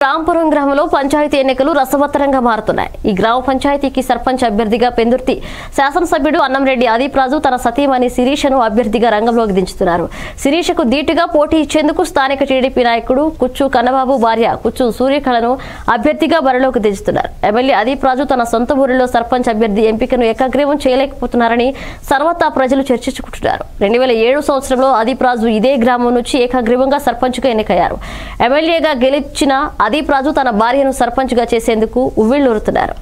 రాంపురం గ్రామంలో పంచాయతీ ఎన్నికలు రసవత్తరంగా మారుతున్నాయి ఈ గ్రామ పంచాయతీకి సర్పంచ్ అభ్యర్థిగా పెందుర్తి శాసనసభ్యుడు అన్నంరెడ్డి ఆదిప్ రాజు తన సతీమణి శిరీషను అభ్యర్థిగా రంగంలోకి దించుతున్నారు శిరీషకు ధీటుగా పోటీ ఇచ్చేందుకు స్థానిక టీడీపీ నాయకుడు కుచ్చు కన్నబాబు భార్య కుచ్చు సూర్యకళను అభ్యర్థిగా బరిలోకి దించుతున్నారు ఎమ్మెల్యే ఆదిప్ రాజు తన సొంత ఊరిలో సర్పంచ్ అభ్యర్థి ఎంపికను ఏకగ్రీవం చేయలేకపోతున్నారని సర్వతా ప్రజలు చర్చించుకుంటున్నారు రెండు వేల ఏడు సంవత్సరంలో ఆదిప్ రాజు ఇదే గ్రామం నుంచి ఏకగ్రీవంగా సర్పంచ్గా ఎన్నికయ్యారు ఎమ్మెల్యేగా గెలిచిన అదీప్ రాజు తన భార్యను సర్పంచ్గా చేసేందుకు ఉవ్విళ్లూరుతున్నారు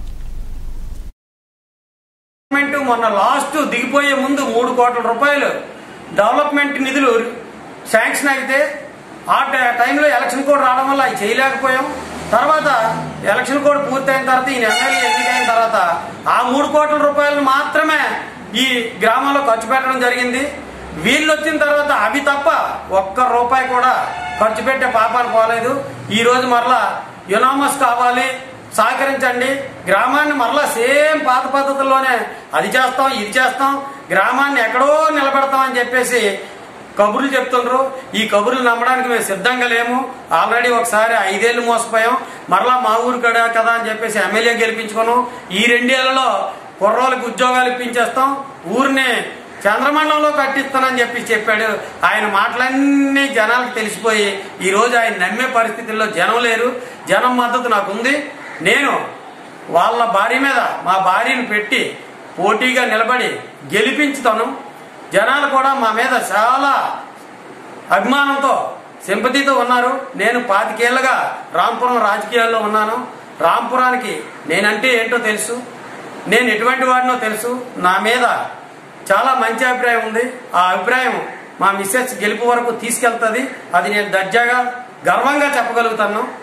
గవర్నమెంట్ మొన్న లాస్ట్ దిగిపోయే ముందు మూడు కోట్ల రూపాయలు డెవలప్మెంట్ నిధులు శాంక్షన్ అయితే ఆ ట- టైంలో ఎలక్షన్ కోడ్ రావడం వల్ల అవి చేయలేకపోయాం తర్వాత ఎలక్షన్ కోడ్ పూర్తయిన తర్వాత ఈయన ఎమ్మెల్యే ఎన్నికైన తర్వాత ఆ మూడు కోట్ల రూపాయలు మాత్రమే ఈ గ్రామంలో ఖర్చు పెట్టడం జరిగింది వీళ్ళు వచ్చిన తర్వాత అవి తప్ప ఒక్క రూపాయి కూడా ఖర్చు పెట్టే పాపాలు పోలేదు ఈ రోజు మరలా యునామస్ కావాలి సహకరించండి గ్రామాన్ని మరలా సేమ్ పాత పద్ధతుల్లోనే అది చేస్తాం ఇది చేస్తాం గ్రామాన్ని ఎక్కడో నిలబెడతాం అని చెప్పేసి కబుర్లు చెప్తుండ్రు ఈ కబుర్లు నమ్మడానికి మేము సిద్ధంగా లేము ఆల్రెడీ ఒకసారి ఐదేళ్లు మోసపోయాం మరలా మా ఊరు కడ కదా అని చెప్పేసి ఎమ్మెల్యే గెలిపించుకున్నాం ఈ రెండేళ్లలో కుర్రోళ్ళకి ఉద్యోగాలు ఇప్పించేస్తాం ఊరిని చంద్రమండలంలో కట్టిస్తానని చెప్పి చెప్పాడు ఆయన మాటలన్నీ జనాలకు తెలిసిపోయి ఈ రోజు ఆయన నమ్మే పరిస్థితుల్లో జనం లేరు జనం మద్దతు నాకు ఉంది నేను వాళ్ళ భార్య మీద మా భార్యను పెట్టి పోటీగా నిలబడి గెలిపించుతాను జనాలు కూడా మా మీద చాలా అభిమానంతో సింపతితో ఉన్నారు నేను పాతికేళ్లుగా రాంపురం రాజకీయాల్లో ఉన్నాను రాంపురానికి నేనంటే ఏంటో తెలుసు నేను ఎటువంటి వాడినో తెలుసు నా మీద చాలా మంచి అభిప్రాయం ఉంది ఆ అభిప్రాయం మా మిస్సెస్ గెలుపు వరకు తీసుకెళ్తుంది అది నేను దర్జాగా గర్వంగా చెప్పగలుగుతాను